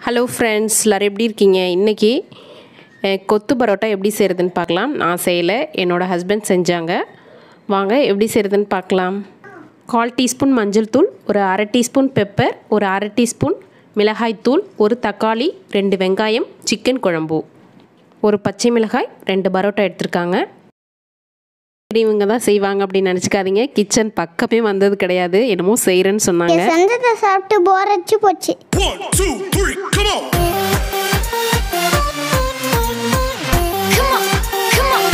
Hello friends எல்லோரும் எப்படி இருக்கீங்க இன்றைக்கி கொத்து பரோட்டா எப்படி செய்கிறதுன்னு பார்க்கலாம் நான் செய்யலை என்னோடய ஹஸ்பண்ட் செஞ்சாங்க வாங்க எப்படி செய்கிறதுன்னு பார்க்கலாம் கால் டீஸ்பூன் மஞ்சள் தூள் ஒரு அரை டீஸ்பூன் பெப்பர் ஒரு அரை டீஸ்பூன் மிளகாய் தூள் ஒரு தக்காளி ரெண்டு வெங்காயம் சிக்கன் குழம்பு ஒரு பச்சை மிளகாய் ரெண்டு பரோட்டா எடுத்திருக்காங்க இவங்க தான் செய்வாங்க அப்படின்னு நினச்சிக்காதீங்க கிச்சன் பக்கமே வந்தது கிடையாது என்னமோ செய்கிறேன்னு சொன்னாங்க செஞ்சதை சாப்பிட்டு போர் அடிச்சு போச்சு One, two, three, come on! Come on, come on.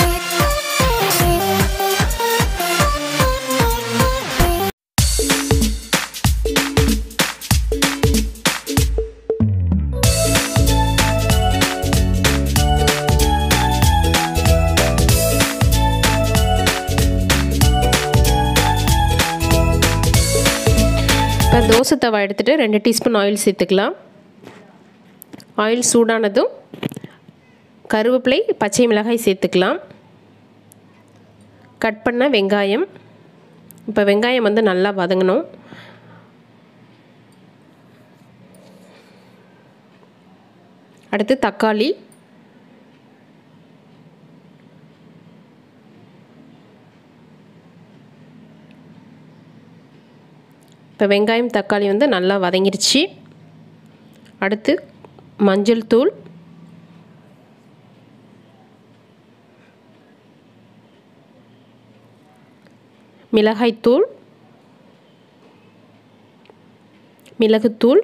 இப்போ தோசை தவா எடுத்துகிட்டு ரெண்டு டீஸ்பூன் ஆயில் சேர்த்துக்கலாம் ஆயில் சூடானதும் கருவேப்பிலை பச்சை மிளகாய் சேர்த்துக்கலாம் கட் பண்ண வெங்காயம் இப்போ வெங்காயம் வந்து நல்லா வதங்கணும் அடுத்து தக்காளி இப்போ வெங்காயம் தக்காளி வந்து நல்லா வதங்கிருச்சு அடுத்து மஞ்சள் தூள் மிளகாய்த்தூள் மிளகுத்தூள்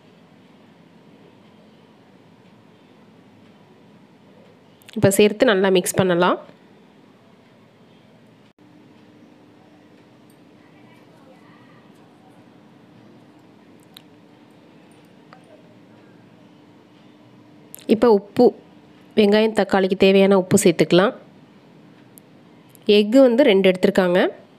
இப்போ சேர்த்து நல்லா மிக்ஸ் பண்ணலாம் இப்போ உப்பு வெங்காயம் தக்காளிக்கு தேவையான உப்பு சேர்த்துக்கலாம் எக்கு வந்து ரெண்டு எடுத்திருக்காங்க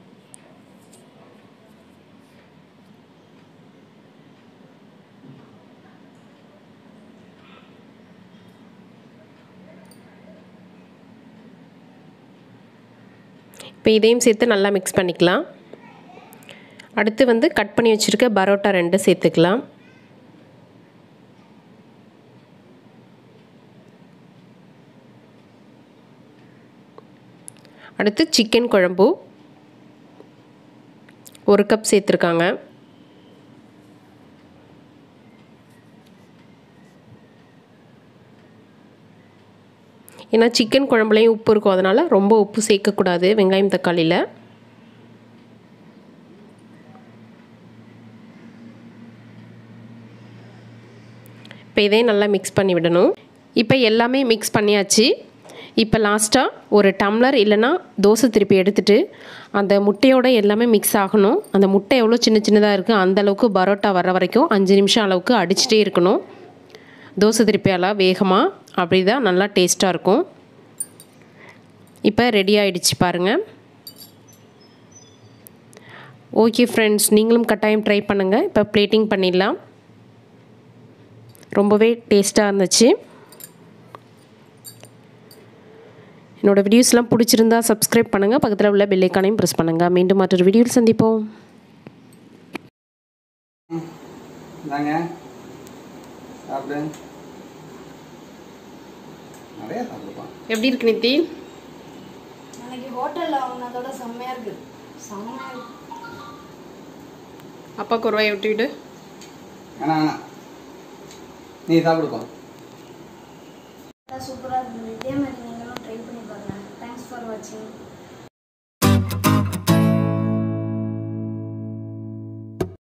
இப்போ இதையும் சேர்த்து நல்லா மிக்ஸ் பண்ணிக்கலாம் அடுத்து வந்து கட் பண்ணி வச்சுருக்க பரோட்டா ரெண்டு சேர்த்துக்கலாம் அடுத்து சிக்கன் குழம்பு ஒரு கப் சேர்த்துருக்காங்க ஏன்னா சிக்கன் குழம்புலையும் உப்பு இருக்கும் அதனால் ரொம்ப உப்பு சேர்க்கக்கூடாது வெங்காயம் தக்காளியில் இப்போ இதையும் நல்லா மிக்ஸ் பண்ணி விடணும் இப்போ எல்லாமே மிக்ஸ் பண்ணியாச்சு இப்போ லாஸ்ட்டாக ஒரு டம்ளர் இல்லைன்னா தோசை திருப்பி எடுத்துட்டு அந்த முட்டையோட எல்லாமே மிக்ஸ் ஆகணும் அந்த முட்டை எவ்வளோ சின்ன சின்னதாக இருக்குது அந்த அளவுக்கு பரோட்டா வர வரைக்கும் அஞ்சு நிமிஷம் அளவுக்கு அடிச்சிட்டே இருக்கணும் தோசை திருப்பியால் வேகமாக அப்படி தான் நல்லா டேஸ்ட்டாக இருக்கும் இப்போ ரெடி ஆகிடுச்சு பாருங்கள் ஓகே ஃப்ரெண்ட்ஸ் நீங்களும் கட்டாயம் ட்ரை பண்ணுங்கள் இப்போ பிளேட்டிங் பண்ணிடலாம் ரொம்பவே டேஸ்ட்டாக இருந்துச்சு என்னோடய வீடியோஸ்லாம் பிடிச்சிருந்தா சப்ஸ்கிரைப் பண்ணுங்கள் பக்கத்தில் உள்ள பெல்லைக்கானையும் ப்ரெஸ் பண்ணுங்கள் மீண்டும் மற்றொரு வீடியோவில் சந்திப்போம் இந்தாங்க சாப்பிடு நிறைய சாப்பிடுப்பான் எப்படி இருக்கு நித்தி அன்னைக்கு ஹோட்டலில் வாங்கினதோட செம்மையாக இருக்குது செம்மையாக இருக்கு அப்பாவுக்கு ஒரு ரூபாய் விட்டுவிட்டு வேணாம் வேணாம் நீ சாப்பிடுப்பா சூப்பராக இருக்குது இதே மாதிரி நீங்களும் ட்ரை பண்ணி பாருங்கள் தேங்க்ஸ் ஃபார் வாட்சிங்